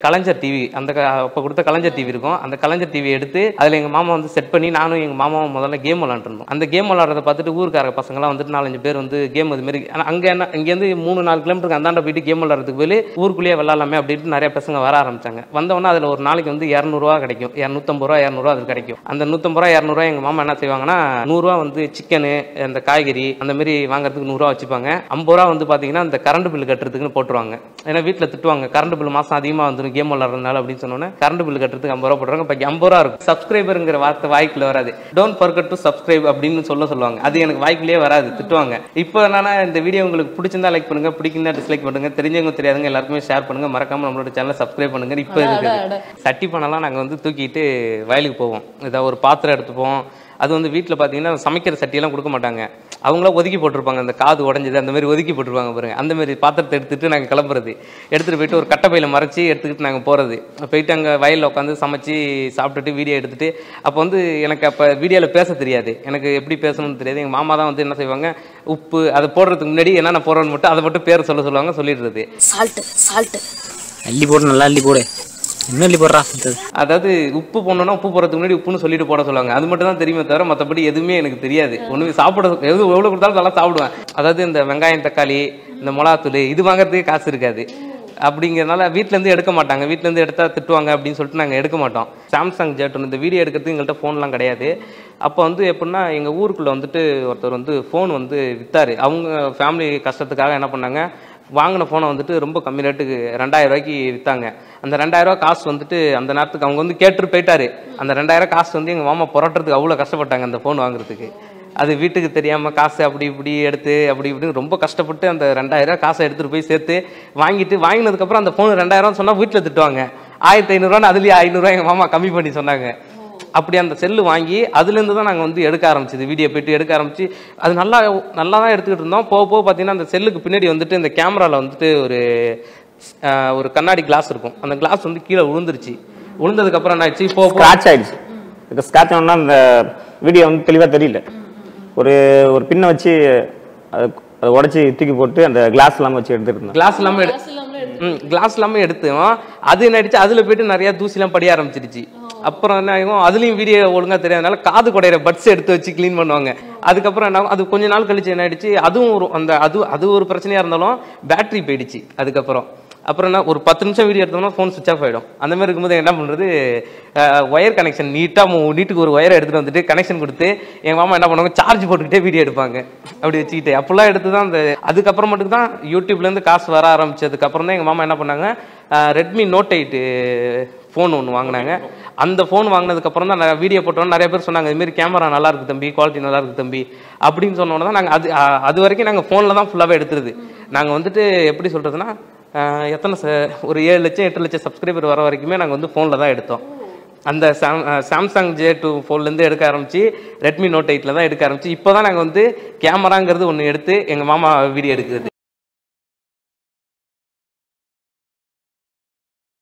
கலைஞர் TV அந்த க- அப்ப கொடுத்த கலைஞர் டிவி இருக்கும் அந்த கலைஞர் டிவி எடுத்து அதுல எங்க மாமா வந்து செட் பண்ணி நானும் எங்க மாமாவும் முதல்ல கேம் விளாண்டுருந்தோம் அந்த கேம் விளாட்றத பார்த்துட்டு ஊருக்கார பசங்கலாம் வந்துட்டு நாலஞ்சு பேர் வந்து கேம் இது மாதிரி ஆனா அங்க என்ன இங்கேருந்து மூணு நாலு கிலோமீட்டருக்கு அந்தாண்ட போயிட்டு கேம் விளாட்றதுக்கு போய் ஊருக்குள்ளேயே விளாட்லாமே அப்படின்ட்டு நிறைய பசங்க வர ஆரம்பிச்சாங்க வந்தவொடனே அதுல ஒரு நாளைக்கு வந்து இரநூறுவா கிடைக்கும் இரநூத்தம்பது ரூபா இரநூறுவா அது கிடைக்கும் அந்த நூற்றம்பது ரூபா இரநூறுவா எங்க மாமா என்ன செய்வாங்கன்னா நூறுரூவா வந்து சிக்கனு அந்த காய்கறி அந்த மாதிரி வாங்குறதுக்கு நூறுரூவா வச்சுப்பாங்க ஐம்பது ரூபா வந்து பார்த்தீங்கன்னா அந்த கரண்ட் பில் கட்டுறதுக்குன்னு போட்டுருவாங்க ஏன்னா வீட்டில் திட்டுவாங்க கரண்ட் பில் மாதம் அதிகமாக வந்துடும் கேம் விளாட்றதுனால அப்படின்னு சொன்னோன்னே கரண்ட் பில் கட்டுறதுக்கு ஐம்பது ரூபா போட்டுருவாங்க இப்போ ஐம்பது ரூபா இருக்கும் சப்ஸ்கிரைபருங்கிற வார்த்தை வாய்க்குள்ள வராது டோன்ட் forget டு சப்ஸ்கிரைப் அப்படின்னு சொல்ல சொல்லுவாங்க அது எனக்கு வாய்க்குள்ளேயே வராது திட்டுவாங்க இப்போ என்னன்னா இந்த வீடியோ உங்களுக்கு பிடிச்சிருந்தா லைக் பண்ணுங்க பிடிக்குன்னா டிஸ்லைக் பண்ணுங்க தெரிஞ்சவங்க தெரியாதவங்க எல்லாருக்குமே ஷேர் பண்ணுங்க மறக்காம நம்மளோட சேனலை சப்ஸ்கிரைப் பண்ணுங்க இப்போ இருக்குது சட்டி பணம்லாம் நாங்கள் வந்து தூக்கிட்டு வயலுக்கு போவோம் ஏதாவது ஒரு பாத்திரம் எடுத்துப்போம் அது வந்து வீட்டில் பார்த்தீங்கன்னா சமைக்கிற சட்டியெல்லாம் கொடுக்க மாட்டாங்க அவங்களாம் ஒதுக்கி போட்டிருப்பாங்க அந்த காது உடஞ்சது அந்த மாதிரி ஒதுக்கி போட்டிருப்பாங்க பாருங்க அந்த மாதிரி பாத்திரத்தை எடுத்துட்டு நாங்கள் கிளம்புறது எடுத்துகிட்டு போயிட்டு ஒரு கட்டப்பையில் மறைச்சி எடுத்துக்கிட்டு நாங்கள் போகிறது போயிட்டு அங்கே வயலில் உட்காந்து சமைச்சு சாப்பிட்டுட்டு வீடியோ எடுத்துட்டு அப்போ வந்து எனக்கு அப்போ வீடியோவில் பேச தெரியாது எனக்கு எப்படி பேசணும்னு தெரியாது எங்கள் மாமா தான் வந்து என்ன செய்வாங்க உப்பு அதை போடுறதுக்கு முன்னாடி என்னென்ன போடுறோன்னு மட்டும் அதை மட்டும் பேர் சொல்ல சொல்லுவாங்க சொல்லிடுறது சால்ட் சால்ட் அள்ளி போடு நல்லா அள்ளி போடு இன்னும் அள்ளி போடுறா அதாவது உப்பு போடணும்னா உப்பு போடுறதுக்கு முன்னாடி உப்புன்னு சொல்லிட்டு போட சொல்லுவாங்க அது மட்டும் தான் தெரியுமே தவிர மற்றபடி எதுவுமே எனக்கு தெரியாது ஒன்றுமே சாப்பிட எது எவ்வளோ கொடுத்தாலும் நல்லா சாப்பிடுவேன் அதாவது இந்த வெங்காயம் தக்காளி இந்த மிளகாத்தூள் இது வாங்குறதுக்கு காசு இருக்காது அப்படிங்கிறதுனால வீட்டிலேருந்து எடுக்க மாட்டாங்க வீட்டிலேருந்து எடுத்தா திட்டுவாங்க அப்படின்னு சொல்லிட்டு நாங்கள் எடுக்க மாட்டோம் சாம்சங் ஜெட் இந்த வீடியோ எடுக்கிறதுக்கு எங்கள்கிட்ட ஃபோன்லாம் கிடையாது அப்போ வந்து எப்படின்னா எங்கள் ஊருக்குள்ளே வந்துட்டு ஒருத்தர் வந்து ஃபோன் வந்து வித்தாரு அவங்க ஃபேமிலி கஷ்டத்துக்காக என்ன பண்ணாங்க வாங்கின ஃபோனை வந்துட்டு ரொம்ப கம்மி ரேட்டுக்கு ரெண்டாயிரம் ரூபாய்க்கு வித்தாங்க அந்த ரெண்டாயிரம் ரூபாய் காசு வந்துட்டு அந்த நேரத்துக்கு அவங்க வந்து கேட்டுட்டு போயிட்டாரு அந்த ரெண்டாயிரம் காசு வந்து எங்கள் மாமா புரட்டுறதுக்கு அவ்வளோ கஷ்டப்பட்டாங்க அந்த ஃபோன் வாங்குறதுக்கு அது வீட்டுக்கு தெரியாமல் காசு அப்படி இப்படி எடுத்து அப்படி இப்படின்னு ரொம்ப கஷ்டப்பட்டு அந்த ரெண்டாயிரம் ரூபாய் காசை எடுத்துகிட்டு போய் சேர்த்து வாங்கிட்டு வாங்கினதுக்கப்புறம் அந்த ஃபோன் ரெண்டாயிரம் சொன்னால் வீட்டில் திட்டுவாங்க ஆயிரத்தி ஐநூறுரூவா அதுலேயே ஐநூறுரூவா எங்கள் மாமா கம்மி பண்ணி சொன்னாங்க அப்படி அந்த செல்லு வாங்கி அதுலேருந்து தான் நாங்கள் வந்து எடுக்க ஆரம்பிச்சது வீடியோ போயிட்டு எடுக்க ஆரம்பிச்சு அது நல்லா நல்லா தான் எடுத்துக்கிட்டு இருந்தோம் போக போக பார்த்தீங்கன்னா அந்த செல்லுக்கு பின்னாடி வந்துட்டு இந்த கேமராவில் வந்துட்டு ஒரு ஆஹ், ஒரு கண்ணாடி கிளாஸ் இருக்கும் அந்த கிளாஸ் வந்து கீழே விழுந்துருச்சு விழுந்ததுக்கப்புறம் என்ன ஆச்சு போக போக ஸ்க்ராட்ச் ஆயிடுச்சு இப்போ ஸ்க்ராட்ச் ஆனோம்னா அந்த வீடியோ வந்து தெளிவாக தெரியல ஒரு ஒரு பின்னை வச்சு அது அதை உடச்சி தூக்கி போட்டு அந்த கிளாஸ் இல்லாமல் வச்சு எடுத்துட்டு இருந்தேன் கிளாஸ் இல்லாமல் எடு ம் கிளாஸ் இல்லாமல் எடுத்தோம் அது என்ன ஆயிடுச்சு அதில் போயிட்டு நிறைய தூசிலாம் படிய ஆரம்பிச்சிருச்சு அப்புறம் என்ன ஆகும் அதுலயும் வீடியோ ஒழுங்கா தெரியாதனால காது குடையிற பட்ஸ் எடுத்து வச்சு க்ளீன் பண்ணுவாங்க அதுக்கப்புறம் என்ன ஆகும் அது கொஞ்ச நாள் கழிச்சு என்ன ஆயிடுச்சு அதுவும் ஒரு அந்த அது அது ஒரு பிரச்சனையா இருந்தாலும் பேட்டரி போயிடுச்சு அதுக்கப்புறம் அப்புறம் என்ன ஒரு பத்து நிமிஷம் வீடியோ எடுத்தோம்னா ஃபோன் சுவிச் ஆஃப் ஆயிடும் அந்த மாதிரி இருக்கும்போது என்ன பண்றது ஒயர் கனெக்ஷன் நீட்டாக நீட்டுக்கு ஒரு ஒயரை எடுத்துட்டு வந்துட்டு கனெக்ஷன் கொடுத்து எங்க மாமா என்ன பண்ணுவாங்க சார்ஜ் போட்டுக்கிட்டே வீடியோ எடுப்பாங்க அப்படி வச்சுக்கிட்டு அப்பெல்லாம் எடுத்து தான் அந்த அதுக்கப்புறம் மட்டும் தான் யூடியூப்ல இருந்து காசு வர ஆரம்பிச்சதுக்கு அப்புறம் தான் எங்க மாமா என்ன பண்ணாங்க ரெட்மி நோட் எயிட் ஃபோன் ஒன்று வாங்கினாங்க அந்த ஃபோன் வாங்கினதுக்கு அப்புறம் தான் நான் வீடியோ போட்டோன்னு நிறைய பேர் சொன்னாங்க இது மாதிரி கேமரா நல்லா இருக்கு தம்பி குவாலிட்டி நல்லா இருக்கு தம்பி அப்படின்னு சொன்னோன்னு தான் நாங்கள் அது அஹ், அது வரைக்கும் நாங்கள் ஃபோனில் தான் ஃபுல்லாகவே எடுத்துருது நாங்கள் வந்துட்டு எப்படி சொல்றதுன்னா அஹ், எத்தனை ச- ஒரு ஏழு லட்சம் எட்டு லட்சம் சப்ஸ்கிரைபர் வர வரைக்குமே நாங்கள் வந்து ஃபோனில் தான் எடுத்தோம் அந்த சாம் சாம்சங் ஜே டூ ஃபோன்லேருந்து எடுக்க ஆரம்பிச்சு ரெட்மி நோட் எயிட்டில் தான் எடுக்க ஆரம்பிச்சு இப்போ தான் நாங்கள் வந்து கேமராங்கிறது ஒன்று எடுத்து எங்கள் மாமா வீடியோ எடுக்கிறது